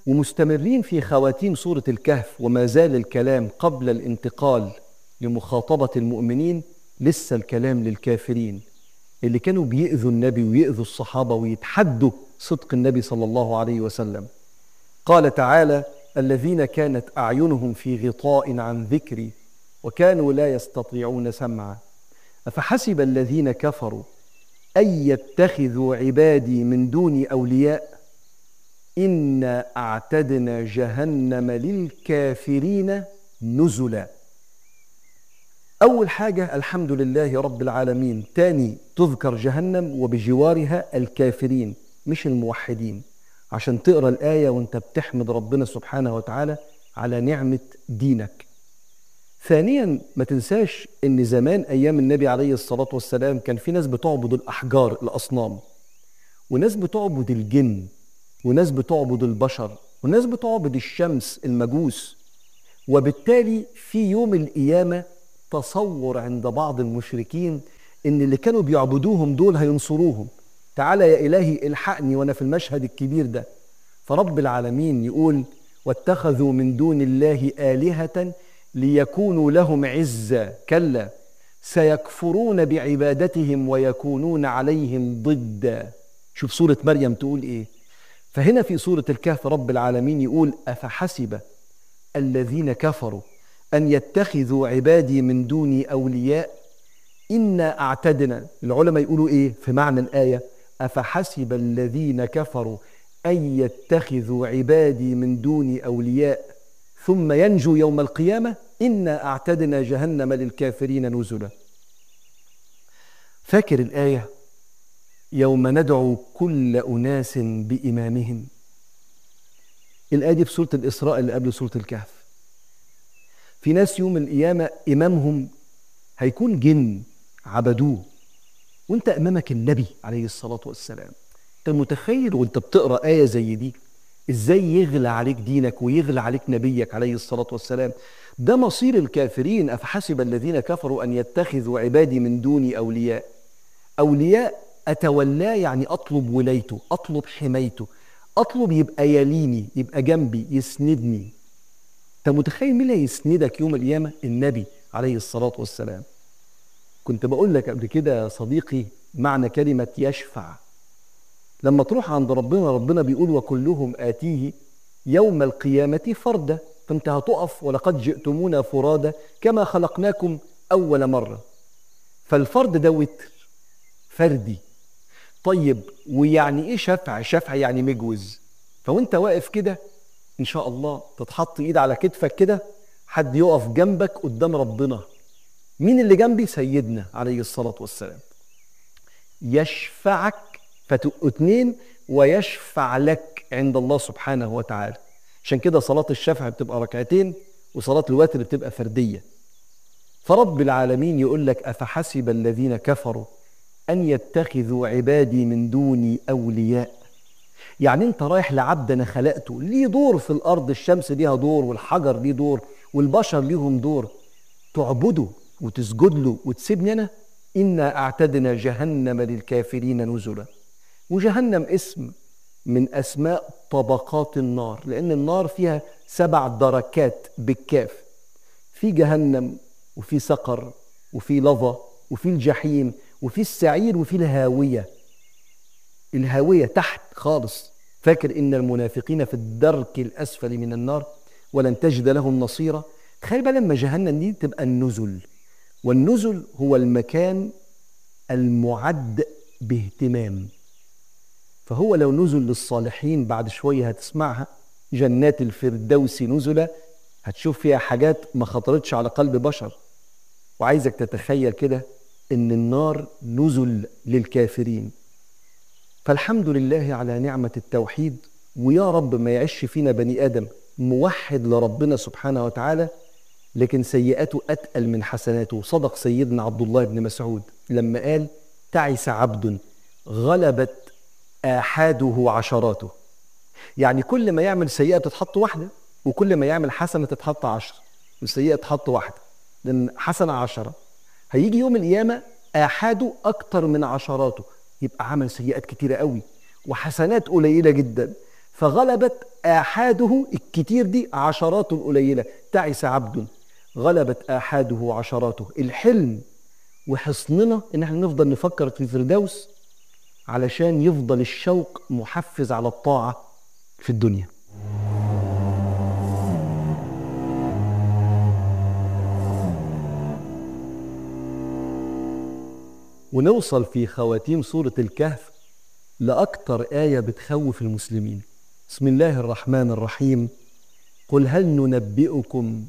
ومستمرين في خواتيم سورة الكهف وما زال الكلام قبل الانتقال لمخاطبة المؤمنين لسه الكلام للكافرين اللي كانوا بيأذوا النبي ويأذوا الصحابة ويتحدوا صدق النبي صلى الله عليه وسلم قال تعالى الذين كانت أعينهم في غطاء عن ذكري وكانوا لا يستطيعون سمعا أفحسب الذين كفروا أن يتخذوا عبادي من دوني أولياء إنا أعتدنا جهنم للكافرين نزلا أول حاجة الحمد لله رب العالمين تاني تذكر جهنم وبجوارها الكافرين مش الموحدين عشان تقرأ الآية وانت بتحمد ربنا سبحانه وتعالى على نعمة دينك ثانيا ما تنساش ان زمان ايام النبي عليه الصلاة والسلام كان في ناس بتعبد الأحجار الأصنام وناس بتعبد الجن وناس بتعبد البشر وناس بتعبد الشمس المجوس وبالتالي في يوم القيامة تصور عند بعض المشركين ان اللي كانوا بيعبدوهم دول هينصروهم تعالى يا إلهي الحقني وأنا في المشهد الكبير ده فرب العالمين يقول واتخذوا من دون الله آلهة ليكونوا لهم عزا كلا سيكفرون بعبادتهم ويكونون عليهم ضدا شوف سورة مريم تقول إيه فهنا في سورة الكهف رب العالمين يقول أفحسب الذين كفروا أن يتخذوا عبادي من دوني أولياء إنا أعتدنا العلماء يقولوا إيه في معنى الآية أفحسب الذين كفروا أن يتخذوا عبادي من دوني أولياء ثم ينجو يوم القيامة إنا أعتدنا جهنم للكافرين نزلا فاكر الآية يوم ندعو كل أناس بإمامهم الآية دي في سورة الإسراء اللي قبل سورة الكهف في ناس يوم القيامة إمامهم هيكون جن عبدوه وانت امامك النبي عليه الصلاه والسلام انت متخيل وانت بتقرا ايه زي دي ازاي يغلى عليك دينك ويغلى عليك نبيك عليه الصلاه والسلام ده مصير الكافرين افحسب الذين كفروا ان يتخذوا عبادي من دوني اولياء اولياء اتولاه يعني اطلب ولايته اطلب حمايته اطلب يبقى يليني يبقى جنبي يسندني انت متخيل مين اللي هيسندك يوم القيامه النبي عليه الصلاه والسلام كنت بقول لك قبل كده يا صديقي معنى كلمة يشفع لما تروح عند ربنا ربنا بيقول وكلهم آتيه يوم القيامة فردا فانت هتقف ولقد جئتمونا فرادا كما خلقناكم أول مرة فالفرد ده وتر فردي طيب ويعني ايه شفع شفع يعني مجوز فوانت واقف كده ان شاء الله تتحط ايد على كتفك كده حد يقف جنبك قدام ربنا مين اللي جنبي سيدنا عليه الصلاة والسلام يشفعك فتؤتنين ويشفع لك عند الله سبحانه وتعالى عشان كده صلاة الشفع بتبقى ركعتين وصلاة الوتر بتبقى فردية فرب العالمين يقول لك أفحسب الذين كفروا أن يتخذوا عبادي من دوني أولياء يعني أنت رايح لعبد أنا خلقته ليه دور في الأرض الشمس ليها دور والحجر ليه دور والبشر ليهم دور تعبده وتسجد له وتسيبني انا انا اعتدنا جهنم للكافرين نزلا وجهنم اسم من اسماء طبقات النار لان النار فيها سبع دركات بالكاف في جهنم وفي سقر وفي لظى وفي الجحيم وفي السعير وفي الهاويه الهاويه تحت خالص فاكر ان المنافقين في الدرك الاسفل من النار ولن تجد لهم نصيرا تخيل بقى لما جهنم دي تبقى النزل والنزل هو المكان المعد باهتمام فهو لو نزل للصالحين بعد شوية هتسمعها جنات الفردوس نزلا هتشوف فيها حاجات ما خطرتش على قلب بشر وعايزك تتخيل كده ان النار نزل للكافرين فالحمد لله على نعمة التوحيد ويا رب ما يعيش فينا بني آدم موحد لربنا سبحانه وتعالى لكن سيئاته أتقل من حسناته صدق سيدنا عبد الله بن مسعود لما قال تعس عبد غلبت آحاده عشراته يعني كل ما يعمل سيئة تتحط واحدة وكل ما يعمل حسنة تتحط عشرة والسيئة تتحط واحدة لأن حسنة عشرة هيجي يوم القيامة آحاده أكتر من عشراته يبقى عمل سيئات كتيرة قوي وحسنات قليلة جدا فغلبت آحاده الكتير دي عشرات قليلة تعس عبد غلبت آحاده عشراته الحلم وحصننا ان احنا نفضل نفكر في الفردوس علشان يفضل الشوق محفز على الطاعة في الدنيا ونوصل في خواتيم سورة الكهف لأكتر آية بتخوف المسلمين بسم الله الرحمن الرحيم قل هل ننبئكم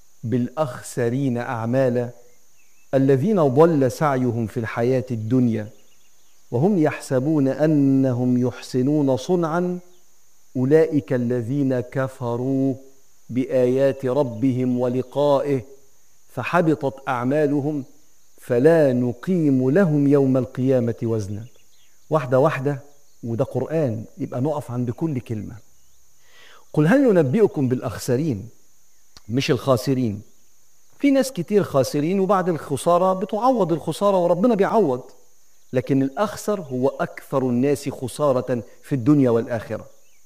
بالأخسرين أعمالا الذين ضل سعيهم في الحياة الدنيا وهم يحسبون أنهم يحسنون صنعا أولئك الذين كفروا بآيات ربهم ولقائه فحبطت أعمالهم فلا نقيم لهم يوم القيامة وزنا واحدة واحدة وده قرآن يبقى نقف عند كل كلمة قل هل ننبئكم بالأخسرين مش الخاسرين في ناس كتير خاسرين وبعد الخسارة بتعوض الخسارة وربنا بيعوض لكن الأخسر هو أكثر الناس خسارة في الدنيا والآخرة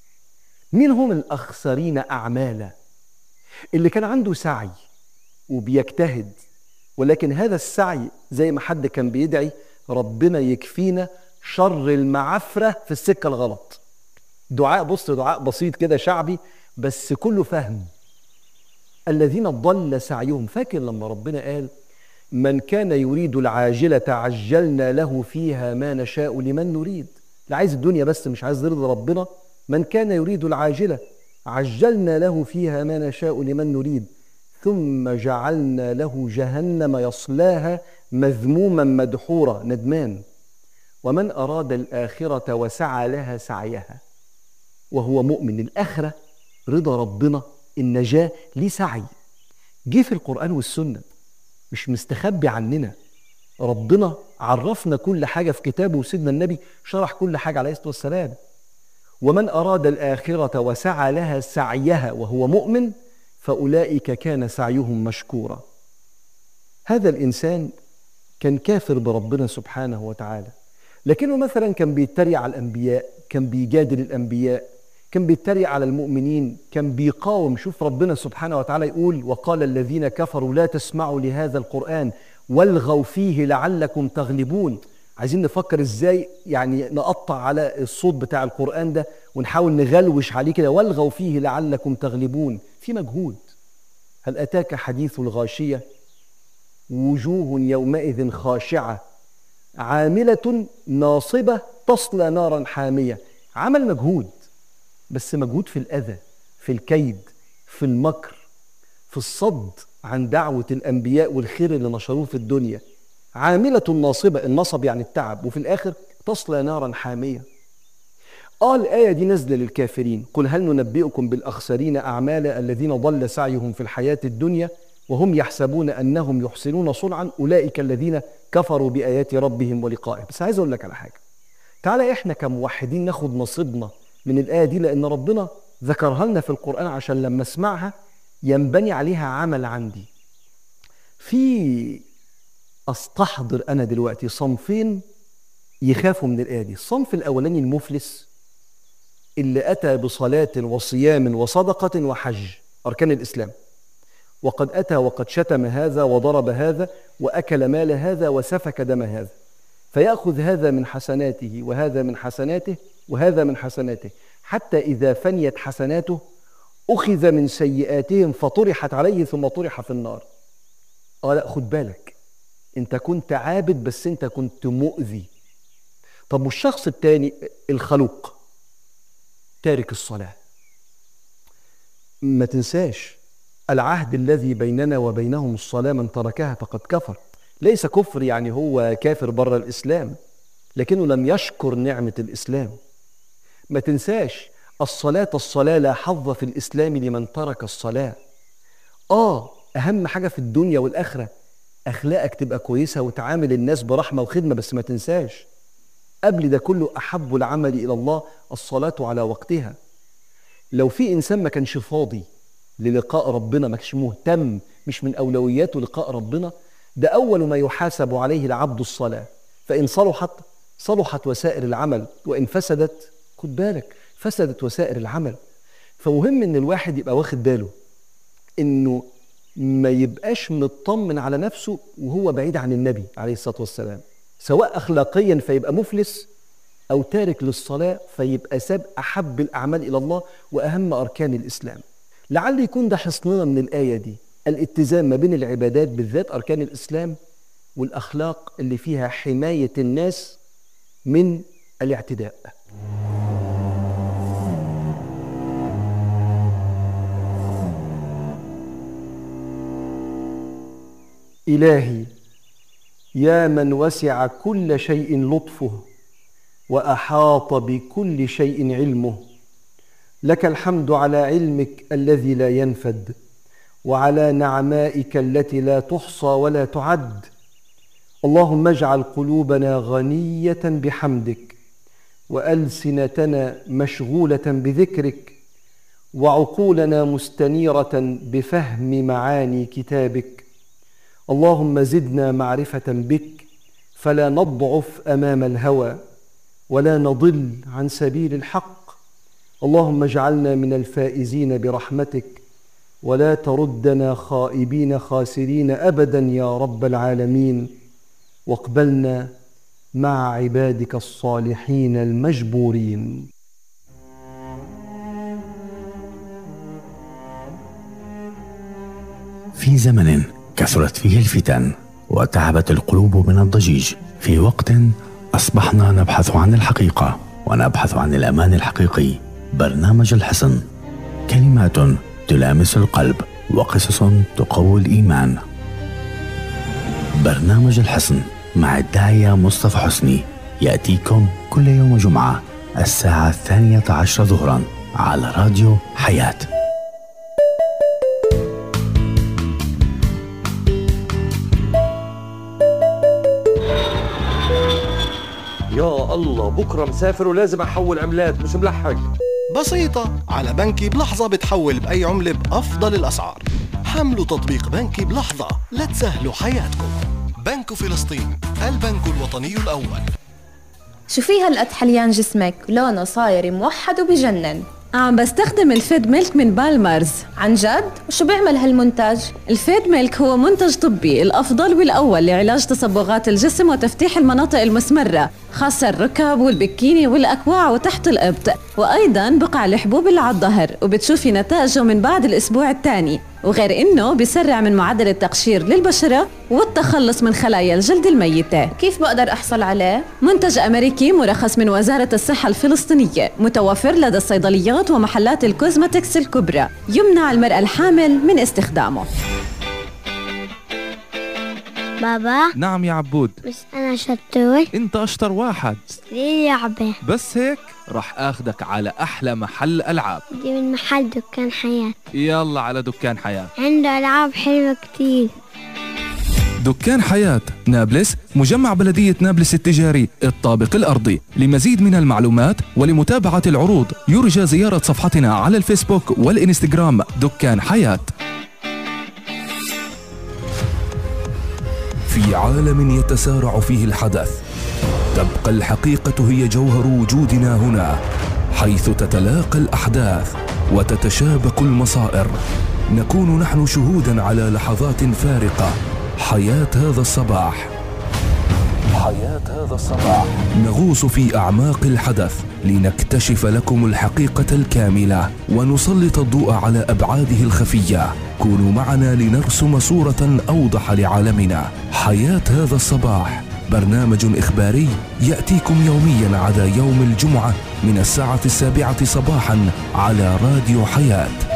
مين هم الأخسرين أعمالا اللي كان عنده سعي وبيجتهد ولكن هذا السعي زي ما حد كان بيدعي ربنا يكفينا شر المعفرة في السكة الغلط دعاء بص دعاء بسيط كده شعبي بس كله فهم الذين ضل سعيهم فاكر لما ربنا قال من كان يريد العاجلة عجلنا له فيها ما نشاء لمن نريد اللي عايز الدنيا بس مش عايز يرضي ربنا من كان يريد العاجلة عجلنا له فيها ما نشاء لمن نريد ثم جعلنا له جهنم يصلاها مذموما مدحورا ندمان ومن أراد الآخرة وسعى لها سعيها وهو مؤمن الآخرة رضا ربنا النجاة ليه سعي جه في القرآن والسنة مش مستخبي عننا ربنا عرفنا كل حاجة في كتابه وسيدنا النبي شرح كل حاجة عليه الصلاة والسلام ومن أراد الآخرة وسعى لها سعيها وهو مؤمن فأولئك كان سعيهم مشكورا هذا الإنسان كان كافر بربنا سبحانه وتعالى لكنه مثلا كان بيتريق على الأنبياء كان بيجادل الأنبياء كان بيتريق على المؤمنين كان بيقاوم شوف ربنا سبحانه وتعالى يقول وقال الذين كفروا لا تسمعوا لهذا القرآن والغوا فيه لعلكم تغلبون عايزين نفكر ازاي يعني نقطع على الصوت بتاع القرآن ده ونحاول نغلوش عليه كده والغوا فيه لعلكم تغلبون في مجهود هل أتاك حديث الغاشية وجوه يومئذ خاشعة عاملة ناصبة تصلى نارا حامية عمل مجهود بس مجهود في الأذى في الكيد في المكر في الصد عن دعوة الأنبياء والخير اللي نشروه في الدنيا عاملة ناصبة النصب يعني التعب وفي الآخر تصلى نارا حامية آه الآية دي نزل للكافرين قل هل ننبئكم بالأخسرين أعمالا الذين ضل سعيهم في الحياة الدنيا وهم يحسبون أنهم يحسنون صنعا أولئك الذين كفروا بآيات ربهم ولقائه بس عايز أقول لك على حاجة تعالى إحنا كموحدين ناخد نصيبنا من الآية دي لأن ربنا ذكرها لنا في القرآن عشان لما اسمعها ينبني عليها عمل عندي في استحضر انا دلوقتي صنفين يخافوا من الايه دي الصنف الاولاني المفلس اللي اتى بصلاه وصيام وصدقه وحج اركان الاسلام وقد اتى وقد شتم هذا وضرب هذا واكل مال هذا وسفك دم هذا فياخذ هذا من حسناته وهذا من حسناته وهذا من حسناته حتى اذا فنيت حسناته اخذ من سيئاتهم فطرحت عليه ثم طرح في النار اه لا خد بالك انت كنت عابد بس انت كنت مؤذي طب والشخص الثاني الخلوق تارك الصلاه ما تنساش العهد الذي بيننا وبينهم الصلاه من تركها فقد كفر ليس كفر يعني هو كافر بره الاسلام لكنه لم يشكر نعمه الاسلام ما تنساش الصلاه الصلاه لا حظ في الاسلام لمن ترك الصلاه اه اهم حاجه في الدنيا والاخره اخلاقك تبقى كويسه وتعامل الناس برحمه وخدمه بس ما تنساش قبل ده كله احب العمل الى الله الصلاه على وقتها لو في انسان ما كانش فاضي للقاء ربنا ما كانش مهتم مش من اولوياته لقاء ربنا ده اول ما يحاسب عليه العبد الصلاه فان صلحت صلحت وسائر العمل وان فسدت خد بالك فسدت وسائر العمل فمهم ان الواحد يبقى واخد باله انه ما يبقاش مطمن على نفسه وهو بعيد عن النبي عليه الصلاه والسلام سواء اخلاقيا فيبقى مفلس او تارك للصلاه فيبقى ساب احب الاعمال الى الله واهم اركان الاسلام لعل يكون ده حصننا من الايه دي الاتزان ما بين العبادات بالذات اركان الاسلام والاخلاق اللي فيها حمايه الناس من الاعتداء الهي يا من وسع كل شيء لطفه واحاط بكل شيء علمه لك الحمد على علمك الذي لا ينفد وعلى نعمائك التي لا تحصى ولا تعد اللهم اجعل قلوبنا غنيه بحمدك والسنتنا مشغوله بذكرك وعقولنا مستنيره بفهم معاني كتابك اللهم زدنا معرفه بك فلا نضعف امام الهوى ولا نضل عن سبيل الحق اللهم اجعلنا من الفائزين برحمتك ولا تردنا خائبين خاسرين ابدا يا رب العالمين واقبلنا مع عبادك الصالحين المجبورين في زمن كثرت فيه الفتن وتعبت القلوب من الضجيج في وقت اصبحنا نبحث عن الحقيقه ونبحث عن الامان الحقيقي برنامج الحصن كلمات تلامس القلب وقصص تقوي الايمان برنامج الحصن مع الداعيه مصطفى حسني ياتيكم كل يوم جمعه الساعه الثانيه عشر ظهرا على راديو حياه يا الله بكره مسافر ولازم احول عملات مش ملحق بسيطة على بنكي بلحظة بتحول بأي عملة بأفضل الأسعار حملوا تطبيق بنكي بلحظة لتسهلوا حياتكم بنك فلسطين البنك الوطني الأول شو في هالقد حليان جسمك لونه صاير موحد وبجنن عم بستخدم الفيد ميلك من بالمرز عن جد وشو بيعمل هالمنتج الفيد ميلك هو منتج طبي الأفضل والأول لعلاج تصبغات الجسم وتفتيح المناطق المسمرة خاصة الركب والبكيني والأكواع وتحت الإبط وأيضا بقع الحبوب اللي على الظهر وبتشوفي نتائجه من بعد الأسبوع الثاني وغير انه بيسرع من معدل التقشير للبشره والتخلص من خلايا الجلد الميته كيف بقدر احصل عليه منتج امريكي مرخص من وزاره الصحه الفلسطينيه متوفر لدى الصيدليات ومحلات الكوزماتكس الكبرى يمنع المراه الحامل من استخدامه بابا نعم يا عبود بس أنا شطور انت اشطر واحد ليه لعبة بس هيك رح اخدك على احلى محل العاب دي من محل دكان حياة يلا على دكان حياة عنده ألعاب حلوة كتير دكان حياة نابلس مجمع بلدية نابلس التجاري الطابق الأرضي لمزيد من المعلومات ولمتابعة العروض يرجى زيارة صفحتنا على الفيسبوك والإنستغرام دكان حياة في عالم يتسارع فيه الحدث تبقى الحقيقة هي جوهر وجودنا هنا حيث تتلاقى الأحداث وتتشابك المصائر نكون نحن شهودا على لحظات فارقة حياة هذا الصباح حياة هذا الصباح نغوص في أعماق الحدث لنكتشف لكم الحقيقة الكاملة ونسلط الضوء على أبعاده الخفية كونوا معنا لنرسم صورة أوضح لعالمنا حياة هذا الصباح برنامج إخباري يأتيكم يوميا عدا يوم الجمعة من الساعة السابعة صباحا على راديو حياه